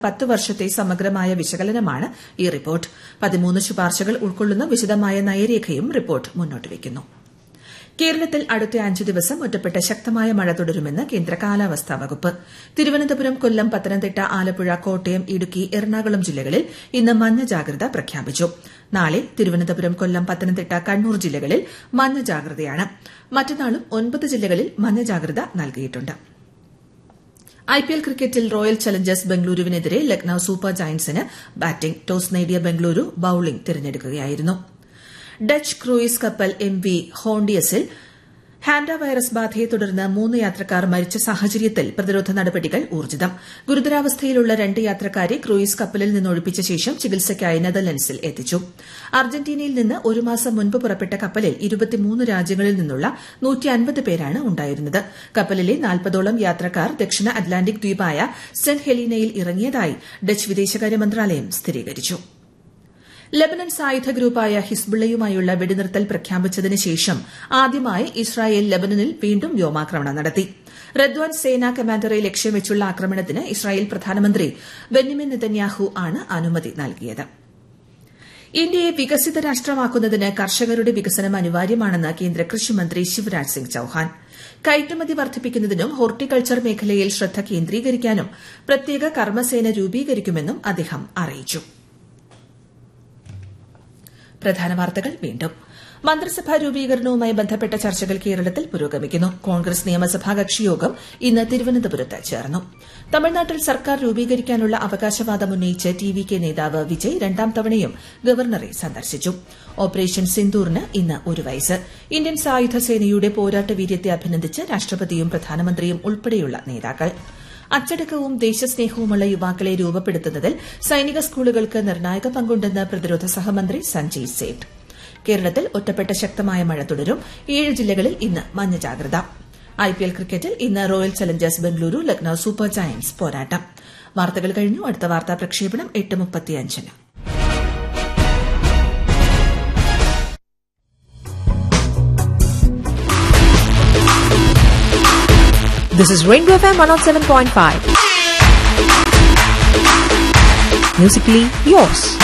പത്ത് വർഷത്തെ സമഗ്രമായ വിശകലനമാണ് ഈ റിപ്പോർട്ട് പതിമൂന്ന് ശുപാർശകൾ ഉൾക്കൊള്ളുന്ന വിശദമായ നയരേഖയും റിപ്പോർട്ട് മുന്നോട്ട് വയ്ക്കുന്നു കേരളത്തിൽ അടുത്ത അഞ്ച് ദിവസം ഒറ്റപ്പെട്ട ശക്തമായ മഴ തുടരുമെന്ന് കേന്ദ്ര കാലാവസ്ഥാ വകുപ്പ് തിരുവനന്തപുരം കൊല്ലം പത്തനംതിട്ട ആലപ്പുഴ കോട്ടയം ഇടുക്കി എറണാകുളം ജില്ലകളിൽ ഇന്ന് മഞ്ഞ ജാഗ്രത പ്രഖ്യാപിച്ചു നാളെ തിരുവനന്തപുരം കൊല്ലം പത്തനംതിട്ട കണ്ണൂർ ജില്ലകളിൽ മഞ്ഞ ജാഗ്രതയാണ് മറ്റന്നാളും ഒൻപത് ജില്ലകളിൽ മഞ്ഞ ജാഗ്രത നൽകിയിട്ടുണ്ട് ഐപിഎൽ ക്രിക്കറ്റിൽ റോയൽ ചലഞ്ചേഴ്സ് ബംഗളൂരുവിനെതിരെ ലക്നൌ സൂപ്പർ ജയന്റ്സിന് ബാറ്റിംഗ് ടോസ് നേടിയ ബംഗളൂരു ബൌളിംഗ് തിരഞ്ഞെടുക്കുകയായിരുന്നു ഡച്ച് ക്രൂയിസ് കപ്പൽ എം വി ഹോണ്ടിയസിൽ ഹാൻഡ വൈറസ് ബാധയെ തുടർന്ന് മൂന്ന് യാത്രക്കാർ മരിച്ച സാഹചര്യത്തിൽ പ്രതിരോധ നടപടികൾ ഊർജിതം ഗുരുതരാവസ്ഥയിലുള്ള രണ്ട് യാത്രക്കാരെ ക്രൂയിസ് കപ്പലിൽ നിന്ന് ഒഴിപ്പിച്ച ശേഷം ചികിത്സയ്ക്കായി നെതർലൻഡ്സിൽ എത്തിച്ചു അർജന്റീനയിൽ നിന്ന് ഒരു മാസം മുൻപ് പുറപ്പെട്ട കപ്പലിൽ ഇരുപത്തിമൂന്ന് രാജ്യങ്ങളിൽ നിന്നുള്ള പേരാണ് ഉണ്ടായിരുന്നത് കപ്പലിലെ നാൽപ്പതോളം യാത്രക്കാർ ദക്ഷിണ അറ്റ്ലാന്റിക് ദ്വീപായ സെന്റ് ഹെലീനയിൽ ഇറങ്ങിയതായി ഡച്ച് വിദേശകാര്യ മന്ത്രാലയം സ്ഥിരീകരിച്ചു ലബനൻ സായുധ ഗ്രൂപ്പായ ഹിസ്ബുള്ളയുമായുള്ള വെടിനിർത്തൽ പ്രഖ്യാപിച്ചതിന് ശേഷം ആദ്യമായി ഇസ്രായേൽ ലബനനിൽ വീണ്ടും വ്യോമാക്രമണം നടത്തി റദ്വാൻ സേനാ കമാൻഡറെ ലക്ഷ്യം വെച്ചുള്ള ആക്രമണത്തിന് ഇസ്രായേൽ പ്രധാനമന്ത്രി ബെന്യമിൻ നെതന്യാഹു ആണ് അനുമതി നൽകിയത് ഇന്ത്യയെ വികസിത രാഷ്ട്രമാക്കുന്നതിന് കർഷകരുടെ വികസനം അനിവാര്യമാണെന്ന് കേന്ദ്ര കൃഷിമന്ത്രി ശിവരാജ് സിംഗ് ചൌഹാൻ കയറ്റുമതി വർദ്ധിപ്പിക്കുന്നതിനും ഹോർട്ടിക്കൾച്ചർ മേഖലയിൽ ശ്രദ്ധ കേന്ദ്രീകരിക്കാനും പ്രത്യേക കർമ്മസേന രൂപീകരിക്കുമെന്നും അദ്ദേഹം അറിയിച്ചു പ്രധാന വാർത്തകൾ വീണ്ടും മന്ത്രിസഭാ രൂപീകരണവുമായി ബന്ധപ്പെട്ട ചർച്ചകൾ കേരളത്തിൽ പുരോഗമിക്കുന്നു കോൺഗ്രസ് നിയമസഭാ കക്ഷിയോഗം ഇന്ന് തിരുവനന്തപുരത്ത് ചേർന്നു തമിഴ്നാട്ടിൽ സർക്കാർ രൂപീകരിക്കാനുള്ള അവകാശവാദം ഉന്നയിച്ച് ടി വി കെ നേതാവ് വിജയ് രണ്ടാം തവണയും ഗവർണറെ സന്ദർശിച്ചു ഓപ്പറേഷൻ സിന്ദൂറിന് ഇന്ന് ഒരു വയസ്സ് ഇന്ത്യൻ സായുധ സേനയുടെ പോരാട്ട വീര്യത്തെ അഭിനന്ദിച്ച് രാഷ്ട്രപതിയും പ്രധാനമന്ത്രിയും ഉൾപ്പെടെയുള്ള നേതാക്കൾ അച്ചടക്കവും ദേശസ്നേഹവുമുള്ള യുവാക്കളെ രൂപപ്പെടുത്തുന്നതിൽ സൈനിക സ്കൂളുകൾക്ക് നിർണായക പങ്കുണ്ടെന്ന് പ്രതിരോധ സഹമന്ത്രി സഞ്ജയ് സേഠ് കേരളത്തിൽ ഒറ്റപ്പെട്ട ശക്തമായ മഴ തുടരും ഏഴ് ജില്ലകളിൽ ഇന്ന് മഞ്ഞ ജാഗ്രത ഐപിഎൽ ക്രിക്കറ്റിൽ ഇന്ന് Royal Challengers Bengaluru Lucknow Super Giants പോരാട്ടം വാർത്തകൾ കഴിഞ്ഞു അടുത്ത വാർത്താ പ്രക്ഷേപണം എട്ട് മുപ്പത്തിയഞ്ചിന് This is Rainbow FM 107.5. Musically yours.